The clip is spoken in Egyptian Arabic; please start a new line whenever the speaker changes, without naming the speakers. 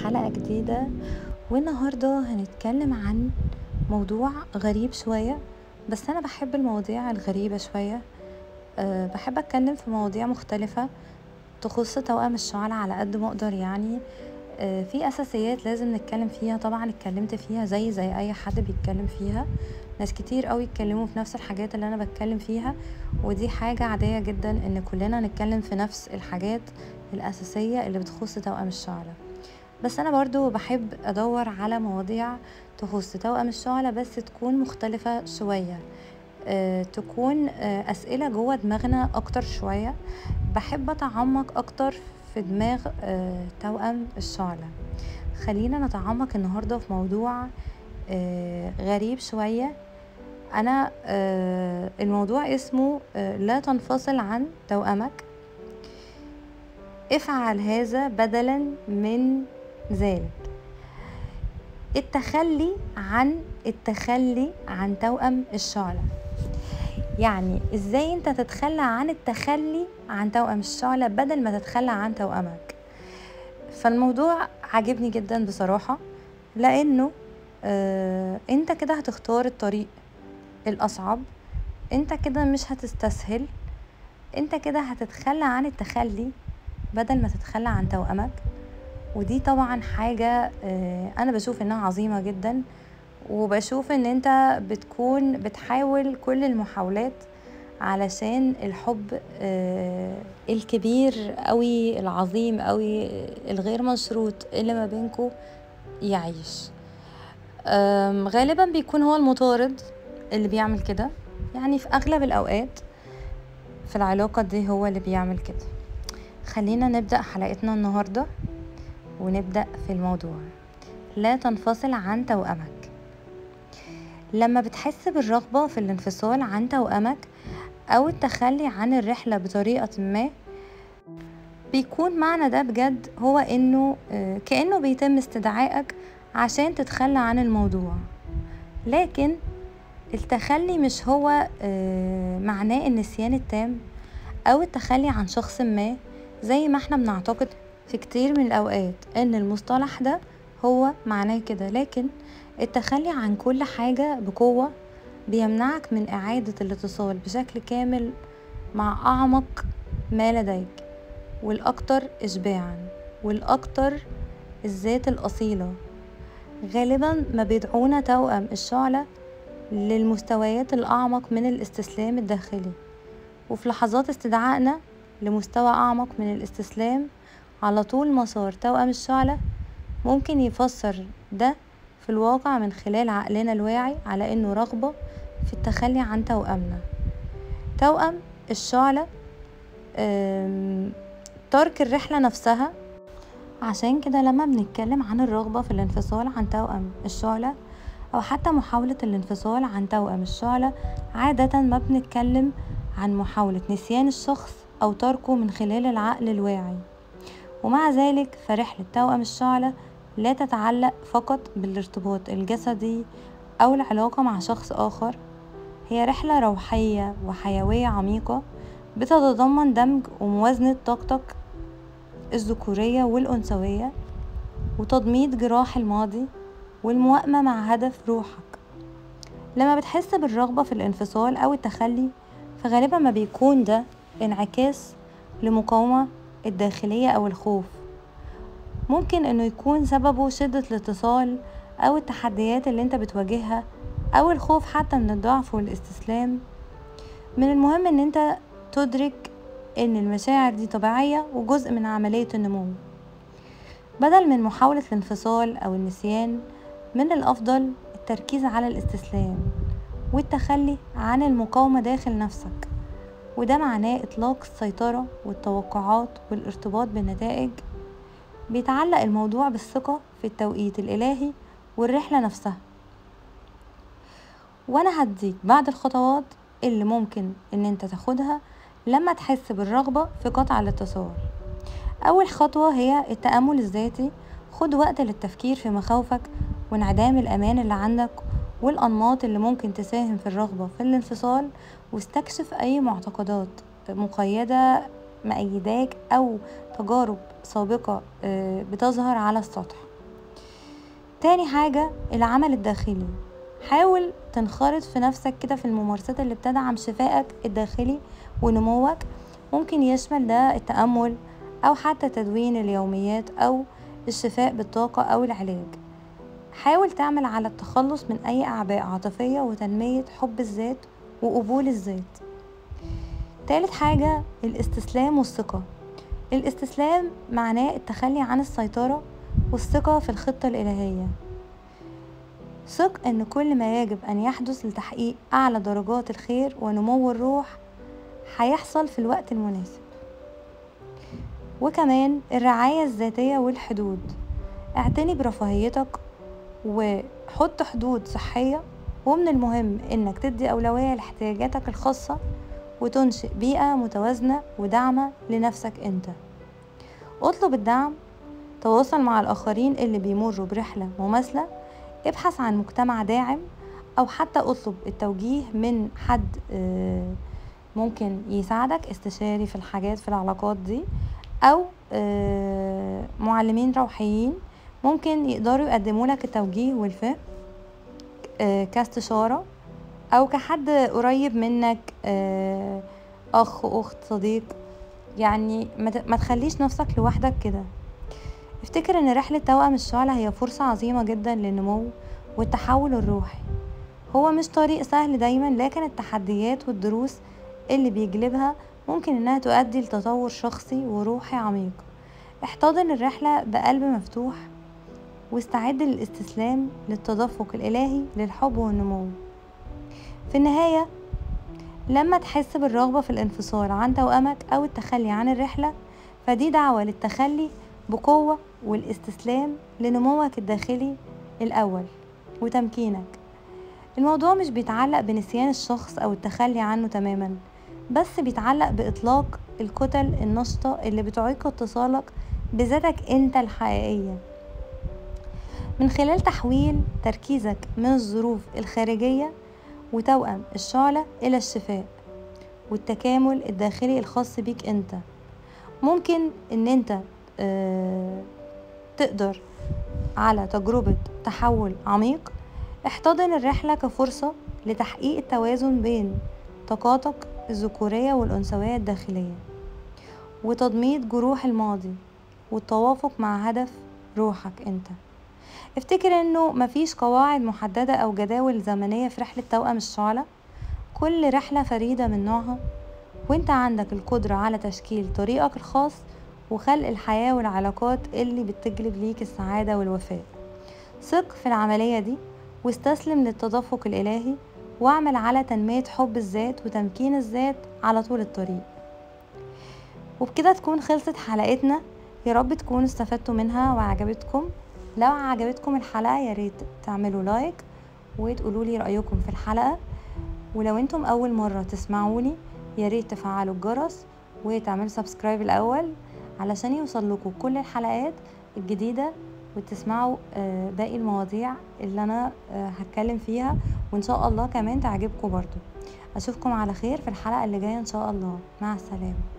حلقة جديدة والنهاردة هنتكلم عن موضوع غريب شوية بس أنا بحب المواضيع الغريبة شوية أه بحب أتكلم في مواضيع مختلفة تخص توأم الشعلة على قد ما أقدر يعني أه في أساسيات لازم نتكلم فيها طبعا اتكلمت فيها زي زي أي حد بيتكلم فيها ناس كتير قوي اتكلموا في نفس الحاجات اللي أنا بتكلم فيها ودي حاجة عادية جدا إن كلنا نتكلم في نفس الحاجات الأساسية اللي بتخص توأم الشعلة بس أنا برضو بحب أدور على مواضيع تخص توأم الشعلة بس تكون مختلفة شوية أه تكون أه أسئلة جوه دماغنا أكتر شوية بحب أتعمق أكتر في دماغ أه توأم الشعلة خلينا نتعمق النهاردة في موضوع أه غريب شوية أنا أه الموضوع اسمه أه لا تنفصل عن توأمك افعل هذا بدلا من ذلك التخلي عن التخلي عن توأم الشعلة يعني ازاي انت تتخلى عن التخلي عن توأم الشعلة بدل ما تتخلى عن توأمك فالموضوع عجبني جدا بصراحة لانه آه انت كده هتختار الطريق الاصعب انت كده مش هتستسهل انت كده هتتخلى عن التخلي بدل ما تتخلى عن توأمك ودي طبعا حاجة أنا بشوف إنها عظيمة جدا وبشوف إن أنت بتكون بتحاول كل المحاولات علشان الحب الكبير قوي العظيم قوي الغير مشروط اللي ما بينكو يعيش غالبا بيكون هو المطارد اللي بيعمل كده يعني في أغلب الأوقات في العلاقة دي هو اللي بيعمل كده خلينا نبدأ حلقتنا النهاردة ونبدأ في الموضوع لا تنفصل عن توأمك لما بتحس بالرغبة في الانفصال عن توأمك أو التخلي عن الرحلة بطريقة ما بيكون معنى ده بجد هو إنه كأنه بيتم استدعائك عشان تتخلى عن الموضوع لكن التخلي مش هو معناه النسيان التام أو التخلي عن شخص ما زي ما احنا بنعتقد في كتير من الأوقات إن المصطلح ده هو معناه كده لكن التخلي عن كل حاجة بقوة بيمنعك من إعادة الاتصال بشكل كامل مع أعمق ما لديك والأكتر إشباعا والأكتر الذات الأصيلة غالبا ما بيدعونا توأم الشعلة للمستويات الأعمق من الاستسلام الداخلي وفي لحظات استدعائنا لمستوى أعمق من الاستسلام على طول مسار توأم الشعلة ممكن يفسر ده في الواقع من خلال عقلنا الواعي على إنه رغبة في التخلي عن توأمنا توأم الشعلة ترك الرحلة نفسها عشان كده لما بنتكلم عن الرغبة في الانفصال عن توأم الشعلة أو حتى محاولة الانفصال عن توأم الشعلة عادة ما بنتكلم عن محاولة نسيان الشخص أو تركه من خلال العقل الواعي ومع ذلك فرحلة توأم الشعلة لا تتعلق فقط بالارتباط الجسدي أو العلاقة مع شخص آخر هي رحلة روحية وحيوية عميقة بتتضمن دمج وموازنة طاقتك الذكورية والأنثوية وتضميد جراح الماضي والموائمة مع هدف روحك لما بتحس بالرغبة في الانفصال أو التخلي فغالبا ما بيكون ده انعكاس لمقاومة الداخلية أو الخوف ممكن انه يكون سببه شدة الاتصال أو التحديات اللي انت بتواجهها أو الخوف حتى من الضعف والاستسلام من المهم ان انت تدرك ان المشاعر دي طبيعية وجزء من عملية النمو بدل من محاولة الانفصال أو النسيان من الأفضل التركيز على الاستسلام والتخلي عن المقاومة داخل نفسك وده معناه إطلاق السيطرة والتوقعات والارتباط بالنتائج بيتعلق الموضوع بالثقة في التوقيت الإلهي والرحلة نفسها وأنا هديك بعض الخطوات اللي ممكن إن أنت تاخدها لما تحس بالرغبة في قطع الاتصال أول خطوة هي التأمل الذاتي خد وقت للتفكير في مخاوفك وانعدام الأمان اللي عندك والأنماط اللي ممكن تساهم في الرغبة في الانفصال واستكشف أي معتقدات مقيدة مأيداك أو تجارب سابقة بتظهر على السطح تاني حاجة العمل الداخلي حاول تنخرط في نفسك كده في الممارسات اللي بتدعم شفائك الداخلي ونموك ممكن يشمل ده التأمل أو حتى تدوين اليوميات أو الشفاء بالطاقة أو العلاج حاول تعمل على التخلص من أي أعباء عاطفية وتنمية حب الذات وقبول الذات تالت حاجة الاستسلام والثقة الاستسلام معناه التخلي عن السيطرة والثقة في الخطة الإلهية ثق أن كل ما يجب أن يحدث لتحقيق أعلى درجات الخير ونمو الروح هيحصل في الوقت المناسب وكمان الرعاية الذاتية والحدود اعتني برفاهيتك وحط حدود صحية ومن المهم انك تدي اولوية لاحتياجاتك الخاصة وتنشئ بيئة متوازنة وداعمة لنفسك انت اطلب الدعم تواصل مع الاخرين اللي بيمروا برحلة مماثلة ابحث عن مجتمع داعم او حتى اطلب التوجيه من حد ممكن يساعدك استشاري في الحاجات في العلاقات دي او معلمين روحيين ممكن يقدروا يقدموا لك التوجيه والفهم كاستشارة او كحد قريب منك اخ اخت صديق يعني ما تخليش نفسك لوحدك كده افتكر ان رحلة توأم الشعلة هي فرصة عظيمة جدا للنمو والتحول الروحي هو مش طريق سهل دايما لكن التحديات والدروس اللي بيجلبها ممكن انها تؤدي لتطور شخصي وروحي عميق احتضن الرحلة بقلب مفتوح واستعد للاستسلام للتدفق الإلهي للحب والنمو في النهاية لما تحس بالرغبة في الانفصال عن توأمك أو التخلي عن الرحلة فدي دعوة للتخلي بقوة والاستسلام لنموك الداخلي الأول وتمكينك الموضوع مش بيتعلق بنسيان الشخص أو التخلي عنه تماما بس بيتعلق بإطلاق الكتل النشطة اللي بتعيق اتصالك بذاتك انت الحقيقية من خلال تحويل تركيزك من الظروف الخارجية وتوأم الشعلة إلى الشفاء والتكامل الداخلي الخاص بيك انت ممكن ان انت اه تقدر على تجربة تحول عميق احتضن الرحلة كفرصة لتحقيق التوازن بين طاقاتك الذكورية والأنثوية الداخلية وتضميد جروح الماضي والتوافق مع هدف روحك انت افتكر انه مفيش قواعد محددة او جداول زمنية في رحلة توأم الشعلة كل رحلة فريدة من نوعها وانت عندك القدرة على تشكيل طريقك الخاص وخلق الحياة والعلاقات اللي بتجلب ليك السعادة والوفاء ثق في العملية دي واستسلم للتدفق الإلهي واعمل على تنمية حب الذات وتمكين الذات على طول الطريق وبكده تكون خلصت حلقتنا يا رب تكونوا استفدتوا منها وعجبتكم لو عجبتكم الحلقة يا ريت تعملوا لايك وتقولوا لي رأيكم في الحلقة ولو انتم أول مرة تسمعوني يا ريت تفعلوا الجرس وتعملوا سبسكرايب الأول علشان يوصل لكم كل الحلقات الجديدة وتسمعوا باقي المواضيع اللي أنا هتكلم فيها وإن شاء الله كمان تعجبكم برضو أشوفكم على خير في الحلقة اللي جاية إن شاء الله مع السلامة